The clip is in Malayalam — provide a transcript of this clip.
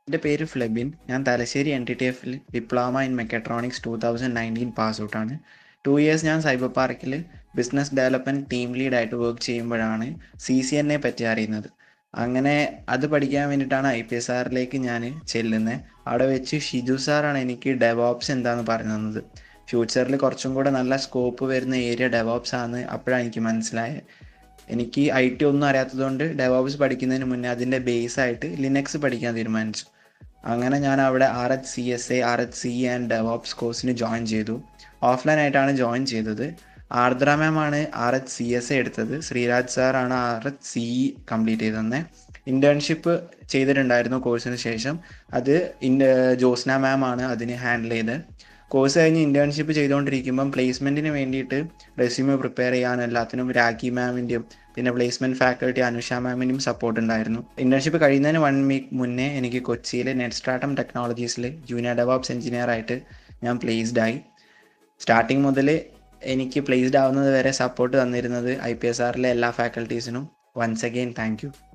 എൻ്റെ പേര് ഫ്ലെബിൻ ഞാൻ തലശ്ശേരി എൻ ടി ടി എഫിൽ diploma in mechatronics two thousand nineteen pass ഔട്ടാണ് ടു ഇയേഴ്സ് ഞാൻ സൈബർ പാർക്കിൽ ബിസിനസ് ഡെവലപ്മെൻറ്റ് ടീം ലീഡായിട്ട് വർക്ക് ചെയ്യുമ്പോഴാണ് സി സി എന്നെ പറ്റി അറിയുന്നത് അങ്ങനെ അത് പഠിക്കാൻ വേണ്ടിയിട്ടാണ് ഐ പി എസ് ആറിലേക്ക് ഞാൻ ചെല്ലുന്നത് അവിടെ വെച്ച് ഷിജു സാറാണ് എനിക്ക് ഡെവോപ്സ് എന്താണെന്ന് പറഞ്ഞു തന്നത് ഫ്യൂച്ചറിൽ കുറച്ചും കൂടെ നല്ല സ്കോപ്പ് വരുന്ന ഏരിയ ഡെവോപ്സ് ആണ് അപ്പോഴാണ് എനിക്ക് മനസ്സിലായത് എനിക്ക് ഐ ടി ഒന്നും അറിയാത്തതുകൊണ്ട് ഡെവോപ്സ് പഠിക്കുന്നതിന് മുന്നേ അതിൻ്റെ ബേസ് ആയിട്ട് ലിനക്സ് പഠിക്കാൻ തീരുമാനിച്ചു അങ്ങനെ ഞാൻ അവിടെ R H C S A R H C and DevOps കോഴ്സിന് ജോയിൻ ചെയ്തു ഓഫ്ലൈൻ ആയിട്ടാണ് ജോയിൻ ചെയ്തത് ആർദ്ര മാം ആണ് R H C S A എടുത്തത് ശ്രീരാജ് സാറാണ് ആർ എച്ച് സി കംപ്ലീറ്റ് ചെയ്ത് തന്നെ ഇന്റേൺഷിപ്പ് ചെയ്തിട്ടുണ്ടായിരുന്നു കോഴ്സിന് ശേഷം അത് ജോസ്ന മാം ആണ് അതിന് ഹാൻഡിൽ ചെയ്ത് കോഴ്സ് കഴിഞ്ഞ് ഇന്റേൺഷിപ്പ് ചെയ്തുകൊണ്ടിരിക്കുമ്പം പ്ലേസ്മെന്റിന് വേണ്ടിയിട്ട് റെസ്യൂമെ പ്രിപ്പയർ ചെയ്യാൻ എല്ലാത്തിനും രാഖി മാമിൻ്റെയും പിന്നെ പ്ലേസ്മെന്റ് ഫാക്കൽറ്റി അനുഷ മാമിൻ്റെയും സപ്പോർട്ട് ഉണ്ടായിരുന്നു ഇന്റേൺഷിപ്പ് കഴിയുന്നതിന് വൺ വീക്ക് മുന്നേ എനിക്ക് കൊച്ചിയിലെ നെറ്റ്സ്ട്രാറ്റം ടെക്നോളജീസിൽ ജൂനിയർ ഡെവോപ്സ് എഞ്ചിനീയർ ആയിട്ട് ഞാൻ പ്ലേസ്ഡ് ആയി സ്റ്റാർട്ടിങ് മുതൽ എനിക്ക് പ്ലേസ്ഡ് ആവുന്നത് വരെ സപ്പോർട്ട് തന്നിരുന്നത് ഐ പി എസ് ആറിലെ എല്ലാ ഫാക്കൽറ്റീസിനും വൺസ് അഗെയിൻ താങ്ക് യു